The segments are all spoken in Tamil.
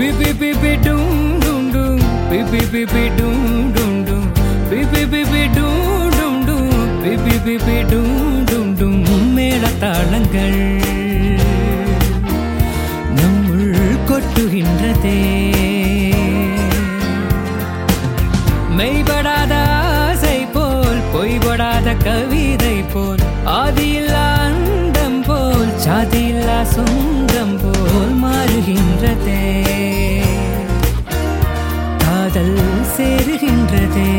பி பி பி பி டும் டும் டும் பி பி பி பி டும் டும் டும் பி பி பி பி டும் டும் டும் பி பி பி பி டும் டும் டும் மேளதாளங்கள் நம்முள் கொட்டுகின்றதே மெய்படாத ஆசை போல் பொய்படாத கவிதை போல் ஆதியில்லா அந்தம் போல் சாதியில்லா சொந்தம் போல் மாறுகின்றதே காதல் சேருகின்றதே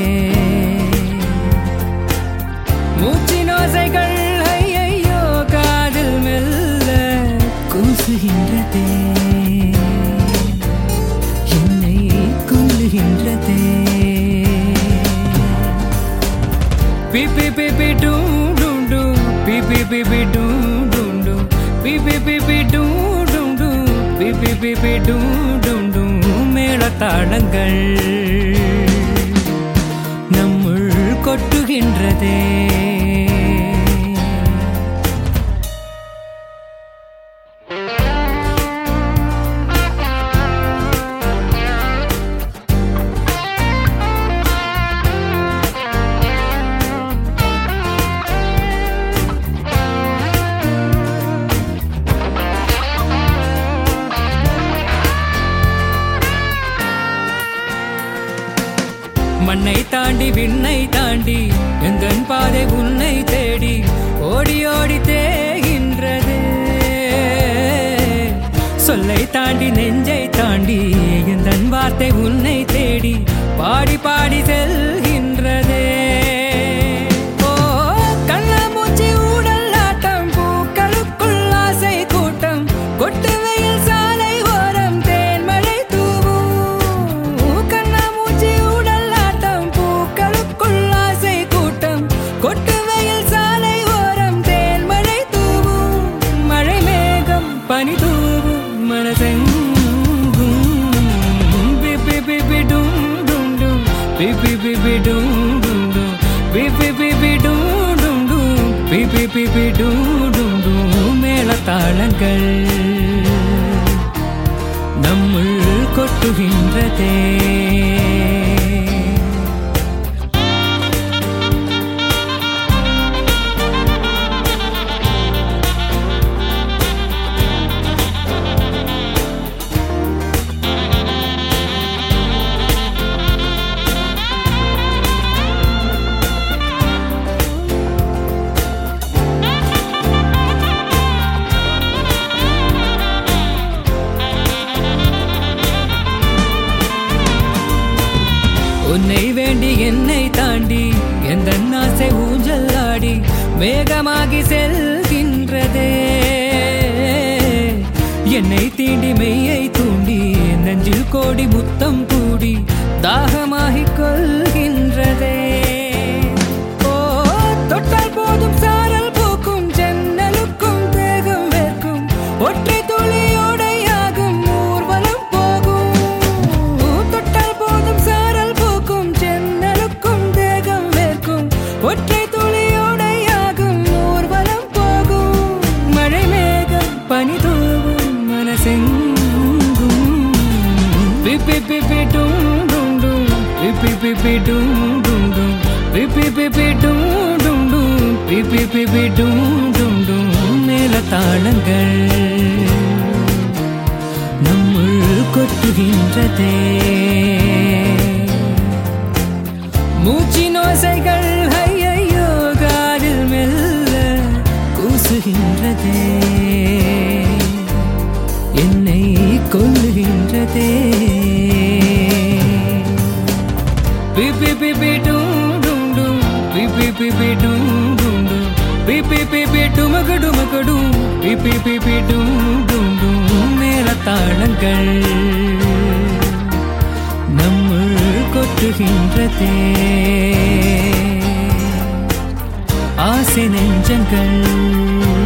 மூச்சின் ஓசைகள் ஐயையோ காதில் மெல்ல கூசுகின்றதே என்னை கொல்லுகின்றதே பி பி பி பி டும் டும் டும் பி பி பி பி டும் டும் டும் பி பி பி பி டும் டும் டும் பி பி பி பி டும் டும் டும் மேளதாளங்கள் நம்முள் கொட்டுகின்றதே மண்ணை தாண்டி விண்ணை தாண்டி எங்கன் பாதை உன்னை தேடி ஓடி ஓடி தேகின்றது சொல்லை தாண்டி நெஞ்சை தாண்டி எந்தன் வார்த்தை உன்னை தேடி பாடி பாடி செல்கின்றதே ஓ கண்ணாமூச்சி ஊடல் ஆட்டம் பூக்களுக்குள் ஆசை கூட்டம் கொட்டு வெயில் சாலை ஓரம் தேன்மழை தூவும் கண்ணாமூச்சி ஊடல் ஆட்டம் பூக்களுக்குள் ஆசை கூட்டம் கொட்டு வெயில் சாலை ஓரம் தேன்மழை தூவும் மழை மேகம் பனி தூவும் மனசெங்கும் பி பி பி பி டும் டும் டும் பி பி பி பி டும் டும் டும் பி பி பி பி டும் டும் டும் பி பி பி பி டும் டும் டும் மேளதாளங்கள் நம்முள் கொட்டுகின்றதே உன்னை வேண்டி என்னை தாண்டி எந்த ஆசை ஊஞ்சல் ஆடி வேகமாகி செல்கின்றதே என்னை தீண்டி மெய்யை தூண்டி நெஞ்சில் கோடி முத்தம் கூடி தாகமாகிக் கொள்கின்றதே ஓ தொட்டால் போதும் சாரல் பூக்கும் ஜன்னலுக்கும் தேகம் வேர்க்கும் ஒற்றை துளியோடையாகும் ஊர்வலம் போகும் தொட்டால் போதும் சாரல் பூக்கும் ஜன்னலுக்கும் தேகம் வேர்க்கும் ஒற்றை துளியோடையாகும் ஊர்வலம் போகும் மழை மேகம் பனி தூவும் மனசெங்கும் பி பி பி பி டும் டும் டும் பி பி பி பி டும் டும் டும் பி பி பி பி டும் டும் டும் பி பி பி பி டும் டும் டும் மேளதாளங்கள் நம்முள் கொட்டுகின்றதே மூச்சின் ஓசைகள் ஐயையோ காதில் மெல்ல கூசுகின்றதே என்னை கொல்லுகின்றதே பி பி பி பி டும் டும் டும் பி பி பி பி டும் டும் டும் பி பி பி பி டுமகு டுமகு டும் பி பி பி பி டும் டும் டும் மேளதாளங்கள் நம்முள் கொட்டுகின்றதே ஆசை நெஞ்சங்கள்